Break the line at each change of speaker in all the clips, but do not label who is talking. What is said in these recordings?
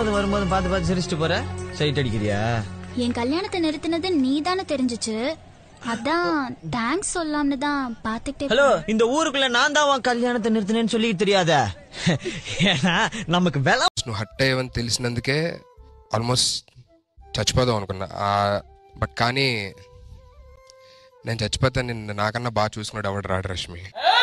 போகும்போது வரும்போது பார்த்து பார்த்து சிரிச்சிட்டு போற சைட் அடிக்கிறியா
என் கல்யாணத்தை நிறுத்தினது நீ தானே தெரிஞ்சுச்சு அதான் தேங்க்ஸ் சொல்லாம்னு தான் பாத்துக்கிட்டே
ஹலோ இந்த ஊருக்குள்ள நான் தான் உன் கல்யாணத்தை நிறுத்தினேன்னு சொல்லி தெரியாத ஏன்னா நமக்கு விலை
నువ్వు హట్ అయ్యవని తెలిసినందుకే ఆల్మోస్ట్ చచ్చిపోదాం అనుకున్నా బట్ కానీ నేను చచ్చిపోతాను నిన్ను నాకన్నా బాగా చూసుకున్నాడు ఎవడు రాడు రష్మి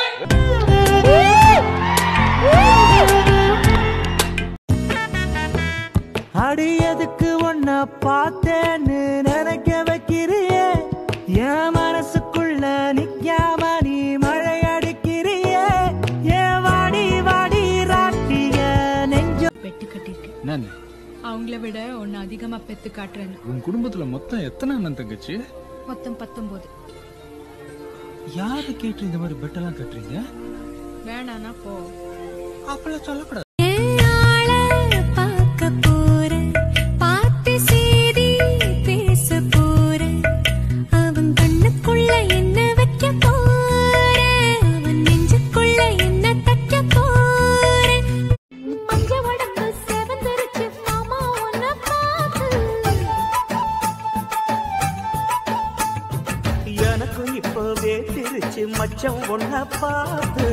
அடியதுக்கு ஒன்ன பார்த்தேன்னு நினைக்க வைக்கிறியே என் மனசுக்குள்ள நிக்காம நீ மழை அடிக்கிறியே ஏன் வாடி வாடி ராட்டிய நெஞ்ச
பெட்டு கட்டிருக்கேன்
என்னன்னு
அவங்கள விட ஒன்னு அதிகமா பெத்து காட்டுறேன்னு
உன் குடும்பத்துல மொத்தம் எத்தனை அண்ணன் தங்கச்சி
மொத்தம் பத்தொன்பது
யாரு கேட்டு இந்த மாதிரி பெட்டெல்லாம் கட்டுறீங்க
வேணானா போ
அப்பெல்லாம் சொல்லக்கூடாது
பார்க்க போறேன் பார்த்து செய்தி பேச போறேன் அவன் கண்ணுக்குள்ள என்ன வைக்க போறேன் அவன் நெஞ்சுக்குள்ள என்ன தைக்க போறேன் மஞ்ச உடம்பு செவந்திருச்சு மாமா உன்னை பார்த்து
எனக்கும் இப்பவே திருச்சு மச்சம் ஒன்ன பார்த்து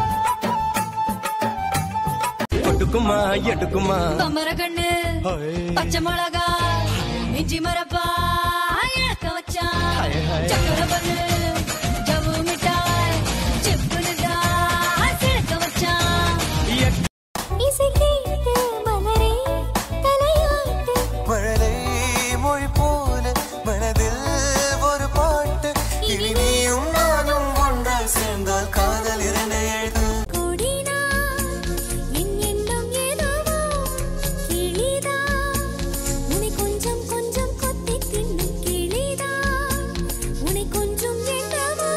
ஒட்டுக்குமா எடுக்குமா
கமரகண்ணு பச்சை மிளகா இஞ்சி மரப்பா இழக்க வச்சான் சக்கர பண்ணு ஜவு மிட்டாய் செப்புனு தான் சிறக்க வச்சான் இசை கேட்டு மலரே தலையாட்டு
மழலை மொழி போல மனதில் ஒரு பாட்டு இனி நீயும் நானும் ஒன்றாய் சேர்ந்தால் காதல் இரண்டை எழுது
கொடினா என் எண்ணம் ஏதோவோ கிளிதா உன்னை கொஞ்சம் கொஞ்சம் கொத்தி தின்னும் கிளிதா உன்னை கொஞ்சம் எண்ணவோ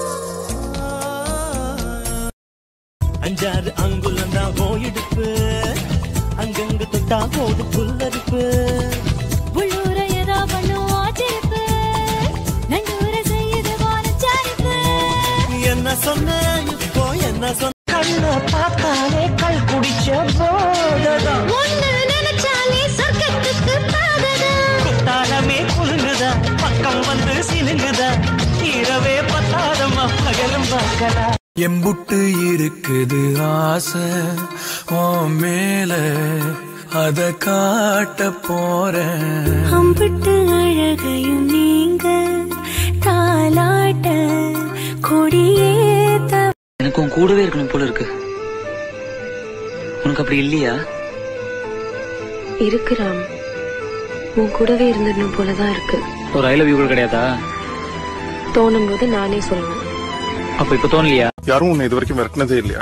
அஞ்சாறு அங்குலம் தான் போயிடுப்பு அங்கங்க தொட்டா போது புல்லரிப்பு
உள்ளூர ஏதோ பண்ணும் ஆச்சிருப்பு நண்டூர செய்யுது வானச்சாரிப்பு
என்ன சொன்ன இப்போ என்ன சொன்ன கண்ண பார்த்தாலே கல் குடிச்ச போததான்
ஒன்னு நினைச்சாலே சொர்க்கத்துக்கு பாததா
குத்தாலமே குலுங்குதா பக்கம் வந்து சிலுங்குதா இரவே பத்தாதம்மா பகலும் பார்க்கலாம்
எம்புட்டு இருக்குது ஆசை உன் மேல அத காட்ட போறேன்
அம்பிட்டு அழகையும் நீங்க தாலாட்ட கொடியேத்த
எனக்கு உன் கூடவே இருக்கணும் போல இருக்கு உனக்கு அப்படி இல்லையா
இருக்கு ராம் உன் கூடவே இருந்துடணும் போலதான் இருக்கு
ஒரு ஐ லவ் யூ கூட கிடையாதா
தோணும் போது நானே சொல்லுவேன்
அப்ப இப்ப தோணலையா
யாரும் உன்னை இது வரைக்கும் மிரட்டினதே இல்லையா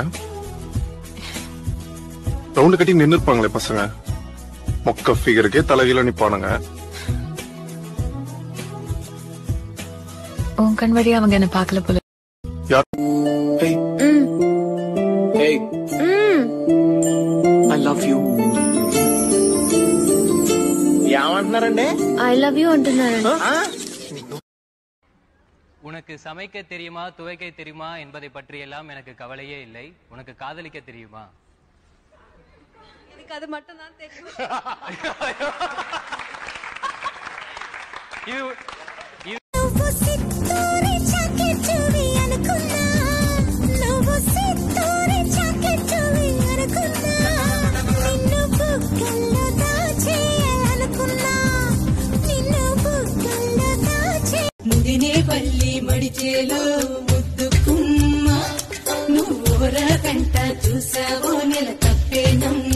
ரவுண்டு கட்டி நின்னு இருப்பாங்களே பசங்க மொக்க ஃபிகருக்கே தலைகீழ நிப்பானுங்க
உன் கண் வழியா அவங்க என்ன பார்க்கல போல
யார்
I love you
I love you అంటున్నారండి
உனக்கு சமைக்க தெரியுமா துவைக்க தெரியுமா என்பதை பற்றியெல்லாம் எனக்கு கவலையே இல்லை உனக்கு காதலிக்க தெரியுமா
எனக்கு அது மட்டும் தான் தெரியும்
இது
నువ్వు సిత్తూరి చాకెట్టువి అనుకున్నా నువ్వు సిత్తూరి చాకెట్టువి అనుకున్నా నిన్ను బుగ్గల్లో దాచేయాలనుకున్నా నిన్ను బుగ్గల్లో దాచే
ముదినే పల్లి మడిచేలో ముద్దు కుమ్మ నువ్వు కంట చూసావో నెల తప్పే నమ్మ